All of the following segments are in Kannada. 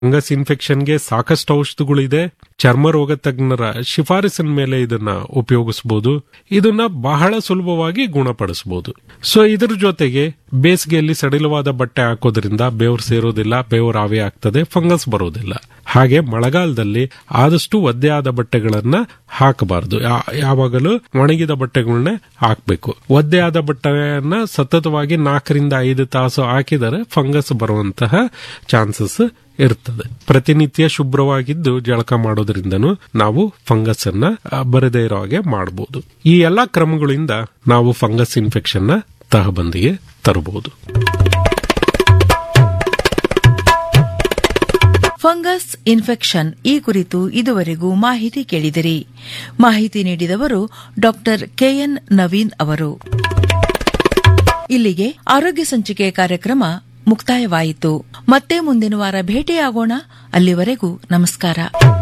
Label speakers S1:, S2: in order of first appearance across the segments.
S1: ಫಂಗಸ್ ಇನ್ಫೆಕ್ಷನ್ಗೆ ಸಾಕಷ್ಟು ಔಷಧಗಳಿದೆ ಚರ್ಮ ರೋಗ ತಜ್ಞರ ಶಿಫಾರಸಿನ ಮೇಲೆ ಇದನ್ನ ಉಪಯೋಗಿಸಬಹುದು ಇದನ್ನ ಬಹಳ ಸುಲಭವಾಗಿ ಗುಣಪಡಿಸಬಹುದು ಸೊ ಇದ್ರ ಜೊತೆಗೆ ಬೇಸಿಗೆಯಲ್ಲಿ ಸಡಿಲವಾದ ಬಟ್ಟೆ ಹಾಕೋದ್ರಿಂದ ಬೆವರು ಸೇರೋದಿಲ್ಲ ಬೆವರು ಆವಿ ಆಗ್ತದೆ ಫಂಗಸ್ ಬರೋದಿಲ್ಲ ಹಾಗೆ ಮಳೆಗಾಲದಲ್ಲಿ ಆದಷ್ಟು ಒದ್ದೆ ಆದ ಬಟ್ಟೆಗಳನ್ನ ಹಾಕಬಾರದು ಯಾವಾಗಲೂ ಒಣಗಿದ ಬಟ್ಟೆಗಳನ್ನ ಹಾಕಬೇಕು ಒದ್ದೆ ಆದ ಬಟ್ಟೆಯನ್ನ ಸತತವಾಗಿ ನಾಲ್ಕರಿಂದ ಐದು ತಾಸು ಹಾಕಿದರೆ ಫಂಗಸ್ ಬರುವಂತಹ ಚಾನ್ಸಸ್ ಇರ್ತದೆ ಪ್ರತಿನಿತ್ಯ ಶುಭ್ರವಾಗಿದ್ದು ಜಳಕ ಮಾಡೋದ್ರಿಂದನೂ ನಾವು ಫಂಗಸ್ ಅನ್ನ ಬರದೇ ಇರೋ ಹಾಗೆ ಮಾಡಬಹುದು ಈ ಎಲ್ಲಾ ಕ್ರಮಗಳಿಂದ ನಾವು ಫಂಗಸ್ ಇನ್ಫೆಕ್ಷನ್ ನ ತಹಬಂದಿಗೆ ತರಬಹುದು
S2: ಫಂಗಸ್ ಇನ್ಫೆಕ್ಷನ್ ಈ ಕುರಿತು ಇದುವರೆಗೂ ಮಾಹಿತಿ ಕೇಳಿದಿರಿ ಮಾಹಿತಿ ನೀಡಿದವರು ಡಾಕ್ಟರ್ ಕೆಎನ್ ನವೀನ್ ಅವರು ಇಲ್ಲಿಗೆ ಆರೋಗ್ಯ ಸಂಚಿಕೆ ಕಾರ್ಯಕ್ರಮ ಮುಕ್ತಾಯವಾಯಿತು ಮತ್ತೆ ಮುಂದಿನ ವಾರ ಭೇಟಿಯಾಗೋಣ ಅಲ್ಲಿವರೆಗೂ ನಮಸ್ಕಾರ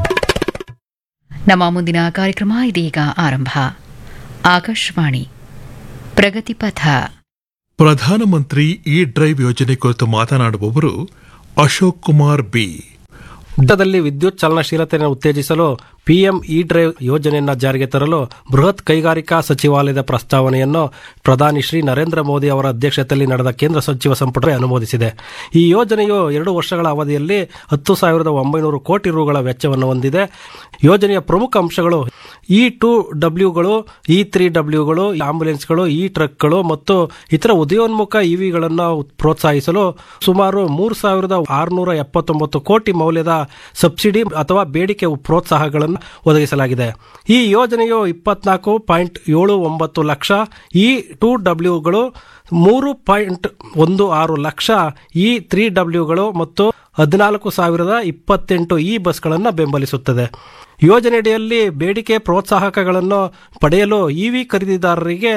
S3: ನಮ್ಮ ಮುಂದಿನ ಕಾರ್ಯಕ್ರಮ ಇದೀಗ ಆರಂಭ ಆಕಾಶವಾಣಿ ಪ್ರಗತಿಪಥ
S4: ಪ್ರಧಾನಮಂತ್ರಿ ಇ ಡ್ರೈವ್ ಯೋಜನೆ ಕುರಿತು ಮಾತನಾಡುವವರು ಅಶೋಕ್ ಕುಮಾರ್ ಬಿ
S5: ಯುದ್ಧದಲ್ಲಿ ವಿದ್ಯುತ್ ಚಲನಶೀಲತೆಯನ್ನು ಉತ್ತೇಜಿಸಲು ಪಿಎಂ ಇ ಡ್ರೈವ್ ಯೋಜನೆಯನ್ನು ಜಾರಿಗೆ ತರಲು ಬೃಹತ್ ಕೈಗಾರಿಕಾ ಸಚಿವಾಲಯದ ಪ್ರಸ್ತಾವನೆಯನ್ನು ಪ್ರಧಾನಿ ಶ್ರೀ ನರೇಂದ್ರ ಮೋದಿ ಅವರ ಅಧ್ಯಕ್ಷತೆಯಲ್ಲಿ ನಡೆದ ಕೇಂದ್ರ ಸಚಿವ ಸಂಪುಟ ಅನುಮೋದಿಸಿದೆ ಈ ಯೋಜನೆಯು ಎರಡು ವರ್ಷಗಳ ಅವಧಿಯಲ್ಲಿ ಹತ್ತು ಸಾವಿರದ ಒಂಬೈನೂರು ಕೋಟಿ ರುಗಳ ವೆಚ್ಚವನ್ನು ಹೊಂದಿದೆ ಯೋಜನೆಯ ಪ್ರಮುಖ ಅಂಶಗಳು ಇ ಟು ಡಬ್ಲ್ಯೂಗಳು ಇ ತ್ರೀ ಡಬ್ಲ್ಯೂಗಳು ಆಂಬ್ಯುಲೆನ್ಸ್ಗಳು ಇ ಟ್ರಕ್ಗಳು ಮತ್ತು ಇತರ ಉದಯೋನ್ಮುಖ ಇವಿಗಳನ್ನು ಪ್ರೋತ್ಸಾಹಿಸಲು ಸುಮಾರು ಮೂರು ಸಾವಿರದ ಆರುನೂರ ಎಪ್ಪತ್ತೊಂಬತ್ತು ಕೋಟಿ ಮೌಲ್ಯದ ಸಬ್ಸಿಡಿ ಅಥವಾ ಬೇಡಿಕೆ ಪ್ರೋತ್ಸಾಹಗಳನ್ನು ಒದಗಿಸಲಾಗಿದೆ ಈ ಯೋಜನೆಯು ಇಪ್ಪತ್ನಾಲ್ಕು ಪಾಯಿಂಟ್ ಏಳು ಒಂಬತ್ತು ಲಕ್ಷ ಇ ಟು ಡಬ್ಲ್ಯೂಗಳು ಮೂರು ಪಾಯಿಂಟ್ ಒಂದು ಆರು ಲಕ್ಷ ಇ ತ್ರೀ ಡಬ್ಲ್ಯೂಗಳು ಮತ್ತು ಹದಿನಾಲ್ಕು ಸಾವಿರದ ಇಪ್ಪತ್ತೆಂಟು ಇ ಬಸ್ಗಳನ್ನು ಬೆಂಬಲಿಸುತ್ತದೆ ಯೋಜನೆಯಡಿಯಲ್ಲಿ ಬೇಡಿಕೆ ಪ್ರೋತ್ಸಾಹಕಗಳನ್ನು ಪಡೆಯಲು ಇವಿ ಖರೀದಿದಾರರಿಗೆ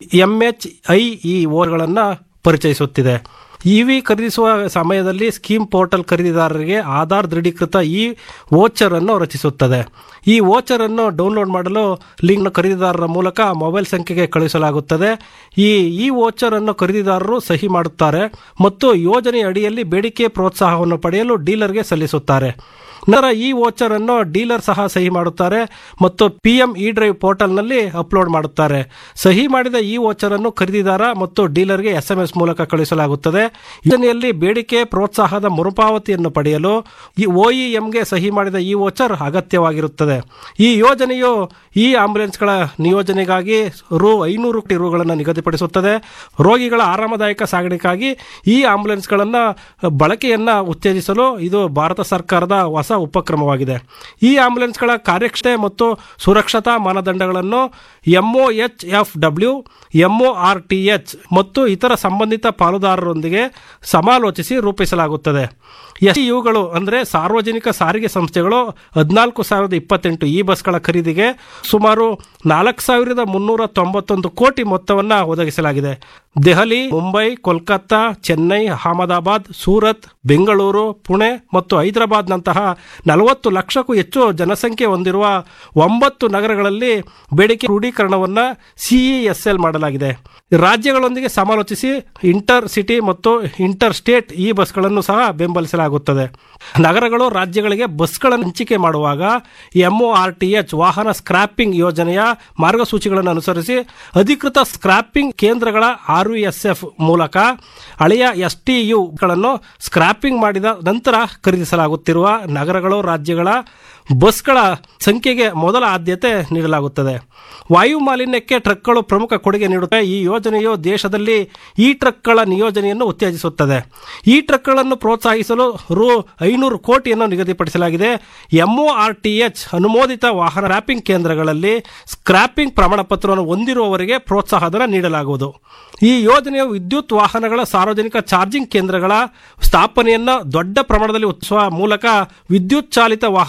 S5: ಎಂಎಚ್ಐಇಒಗಳನ್ನು ಪರಿಚಯಿಸುತ್ತಿದೆ ಇವಿ ಖರೀದಿಸುವ ಸಮಯದಲ್ಲಿ ಸ್ಕೀಮ್ ಪೋರ್ಟಲ್ ಖರೀದಿದಾರರಿಗೆ ಆಧಾರ್ ದೃಢೀಕೃತ ಈ ವೋಚರ್ ಅನ್ನು ರಚಿಸುತ್ತದೆ ಈ ವೋಚರ್ ಅನ್ನು ಡೌನ್ಲೋಡ್ ಮಾಡಲು ಲಿಂಕ್ ಖರೀದಿದಾರರ ಮೂಲಕ ಮೊಬೈಲ್ ಸಂಖ್ಯೆಗೆ ಕಳುಹಿಸಲಾಗುತ್ತದೆ ಈ ಈ ವೋಚರ್ ಅನ್ನು ಖರೀದಿದಾರರು ಸಹಿ ಮಾಡುತ್ತಾರೆ ಮತ್ತು ಯೋಜನೆಯ ಅಡಿಯಲ್ಲಿ ಬೇಡಿಕೆ ಪ್ರೋತ್ಸಾಹವನ್ನು ಪಡೆಯಲು ಡೀಲರ್ಗೆ ಸಲ್ಲಿಸುತ್ತಾರೆ ನಂತರ ಈ ವೋಚರ್ ಅನ್ನು ಡೀಲರ್ ಸಹ ಸಹಿ ಮಾಡುತ್ತಾರೆ ಮತ್ತು ಪಿಎಂ ಇ ಡ್ರೈವ್ ಪೋರ್ಟಲ್ನಲ್ಲಿ ಅಪ್ಲೋಡ್ ಮಾಡುತ್ತಾರೆ ಸಹಿ ಮಾಡಿದ ಈ ವೋಚರ್ ಅನ್ನು ಖರೀದಿದಾರ ಮತ್ತು ಡೀಲರ್ಗೆ ಎಸ್ಎಂಎಸ್ ಮೂಲಕ ಕಳುಹಿಸಲಾಗುತ್ತದೆ ಯೋಜನೆಯಲ್ಲಿ ಬೇಡಿಕೆ ಪ್ರೋತ್ಸಾಹದ ಮರುಪಾವತಿಯನ್ನು ಪಡೆಯಲು ಈ ಒಇಎಂಗೆ ಸಹಿ ಮಾಡಿದ ಈ ವೋಚರ್ ಅಗತ್ಯವಾಗಿರುತ್ತದೆ ಈ ಯೋಜನೆಯು ಈ ಆಂಬ್ಯುಲೆನ್ಸ್ಗಳ ನಿಯೋಜನೆಗಾಗಿ ರು ಐನೂರು ಕೋಟಿ ರುಗಳನ್ನು ನಿಗದಿಪಡಿಸುತ್ತದೆ ರೋಗಿಗಳ ಆರಾಮದಾಯಕ ಸಾಗಣೆಗಾಗಿ ಈ ಆಂಬ್ಯುಲೆನ್ಸ್ಗಳನ್ನು ಬಳಕೆಯನ್ನು ಉತ್ತೇಜಿಸಲು ಇದು ಭಾರತ ಸರ್ಕಾರದ ಹೊಸ ಉಪಕ್ರಮವಾಗಿದೆ ಈ ಆಂಬ್ಯುಲೆನ್ಸ್ಗಳ ಕಾರ್ಯಕ್ಷಮತೆ ಮತ್ತು ಸುರಕ್ಷತಾ ಮಾನದಂಡಗಳನ್ನು MOH F W MOR TH ಮತ್ತು ಇತರ ಸಂಬಂಧಿತ ಪಾಲುದಾರರೊಂದಿಗೆ ಸಮಾಲೋಚಿಸಿ ರೂಪಿಸಲಾಗುತ್ತದೆ ಎಸ್ ಇವುಗಳು ಅಂದರೆ ಸಾರ್ವಜನಿಕ ಸಾರಿಗೆ ಸಂಸ್ಥೆಗಳು ಹದಿನಾಲ್ಕು ಸಾವಿರದ ಇಪ್ಪತ್ತೆಂಟು ಈ ಬಸ್ಗಳ ಖರೀದಿಗೆ ಸುಮಾರು ನಾಲ್ಕು ಸಾವಿರದ ಮುನ್ನೂರ ತೊಂಬತ್ತೊಂದು ಕೋಟಿ ಮೊತ್ತವನ್ನು ಒದಗಿಸಲಾಗಿದೆ ದೆಹಲಿ ಮುಂಬೈ ಕೋಲ್ಕತ್ತಾ ಚೆನ್ನೈ ಅಹಮದಾಬಾದ್ ಸೂರತ್ ಬೆಂಗಳೂರು ಪುಣೆ ಮತ್ತು ಹೈದರಾಬಾದ್ನಂತಹ ನಲವತ್ತು ಲಕ್ಷಕ್ಕೂ ಹೆಚ್ಚು ಜನಸಂಖ್ಯೆ ಹೊಂದಿರುವ ಒಂಬತ್ತು ನಗರಗಳಲ್ಲಿ ಬೇಡಿಕೆ ಕ್ರೋಢೀಕರಣವನ್ನು ಸಿಇಎಸ್ಎಲ್ ಮಾಡಲಾಗಿದೆ ರಾಜ್ಯಗಳೊಂದಿಗೆ ಸಮಾಲೋಚಿಸಿ ಇಂಟರ್ ಸಿಟಿ ಮತ್ತು ಇಂಟರ್ ಸ್ಟೇಟ್ ಈ ಬಸ್ಗಳನ್ನು ಸಹ ಬೆಂಬಲಿಸಲಾಗುತ್ತದೆ ನಗರಗಳು ರಾಜ್ಯಗಳಿಗೆ ಬಸ್ಗಳನ್ನು ಹಂಚಿಕೆ ಮಾಡುವಾಗ ಎಂಒಆರ್ಟಿಎಚ್ ವಾಹನ ಸ್ಕ್ರಾಪಿಂಗ್ ಯೋಜನೆಯ ಮಾರ್ಗಸೂಚಿಗಳನ್ನು ಅನುಸರಿಸಿ ಅಧಿಕೃತ ಸ್ಕ್ರಾಪಿಂಗ್ ಕೇಂದ್ರಗಳ ಆರ್ವಿಎಸ್ಎಫ್ ಮೂಲಕ ಹಳೆಯ ಎಸ್ಟಿಯುಗಳನ್ನು ಸ್ಕ್ರಾಪಿಂಗ್ ಮಾಡಿದ ನಂತರ ಖರೀದಿಸಲಾಗುತ್ತಿರುವ ನಗರಗಳು ರಾಜ್ಯಗಳ ಬಸ್ಗಳ ಸಂಖ್ಯೆಗೆ ಮೊದಲ ಆದ್ಯತೆ ನೀಡಲಾಗುತ್ತದೆ ವಾಯು ಮಾಲಿನ್ಯಕ್ಕೆ ಟ್ರಕ್ಗಳು ಪ್ರಮುಖ ಕೊಡುಗೆ ನೀಡುತ್ತವೆ ಈ ಯೋಜನೆಯು ದೇಶದಲ್ಲಿ ಈ ಟ್ರಕ್ಗಳ ನಿಯೋಜನೆಯನ್ನು ಉತ್ತೇಜಿಸುತ್ತದೆ ಈ ಟ್ರಕ್ಗಳನ್ನು ಪ್ರೋತ್ಸಾಹಿಸಲು ರು ಐನೂರು ಕೋಟಿಯನ್ನು ನಿಗದಿಪಡಿಸಲಾಗಿದೆ ಎಂಒಆರ್ಟಿಎಚ್ ಅನುಮೋದಿತ ವಾಹನ ರ್ಯಾಪಿಂಗ್ ಕೇಂದ್ರಗಳಲ್ಲಿ ಸ್ಕ್ರಾಪಿಂಗ್ ಪ್ರಮಾಣ ಪತ್ರವನ್ನು ಹೊಂದಿರುವವರಿಗೆ ಪ್ರೋತ್ಸಾಹಧನ ನೀಡಲಾಗುವುದು ಈ ಯೋಜನೆಯು ವಿದ್ಯುತ್ ವಾಹನಗಳ ಸಾರ್ವಜನಿಕ ಚಾರ್ಜಿಂಗ್ ಕೇಂದ್ರಗಳ ಸ್ಥಾಪನೆಯನ್ನು ದೊಡ್ಡ ಪ್ರಮಾಣದಲ್ಲಿ ಉತ್ಸುವ ಮೂಲಕ ವಿದ್ಯುತ್ ಚಾಲಿತ ವಾಹನಗಳ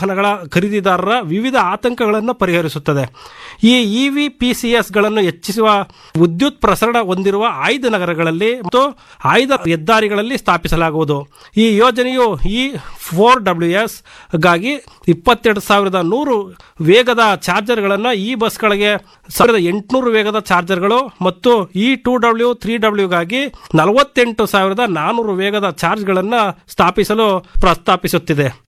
S5: ಖರೀದಿದಾರರ ವಿವಿಧ ಆತಂಕಗಳನ್ನು ಪರಿಹರಿಸುತ್ತದೆ ಈ ಇವಿ ಪಿಸಿಎಸ್ಗಳನ್ನು ಹೆಚ್ಚಿಸುವ ವಿದ್ಯುತ್ ಪ್ರಸರಣ ಹೊಂದಿರುವ ಆಯ್ದ ನಗರಗಳಲ್ಲಿ ಮತ್ತು ಆಯ್ದ ಹೆದ್ದಾರಿಗಳಲ್ಲಿ ಸ್ಥಾಪಿಸಲಾಗುವುದು ಈ ಯೋಜನೆಯು ಈ ಫೋರ್ ಡಬ್ಲ್ಯೂ ಎಸ್ ಗಾಗಿ ಇಪ್ಪತ್ತೆರಡು ಸಾವಿರದ ನೂರು ವೇಗದ ಚಾರ್ಜರ್ಗಳನ್ನು ಈ ಬಸ್ಗಳಿಗೆ ಸಾವಿರದ ಎಂಟುನೂರು ವೇಗದ ಚಾರ್ಜರ್ಗಳು ಮತ್ತು ಈ ಟೂ ಡಬ್ಲ್ಯೂ ತ್ರೀ ಡಬ್ಲ್ಯೂಗಾಗಿ ನಲವತ್ತೆಂಟು ಸಾವಿರದ ನಾನೂರು ವೇಗದ ಚಾರ್ಜ್ಗಳನ್ನು ಸ್ಥಾಪಿಸಲು ಪ್ರಸ್ತಾಪಿಸುತ್ತಿದೆ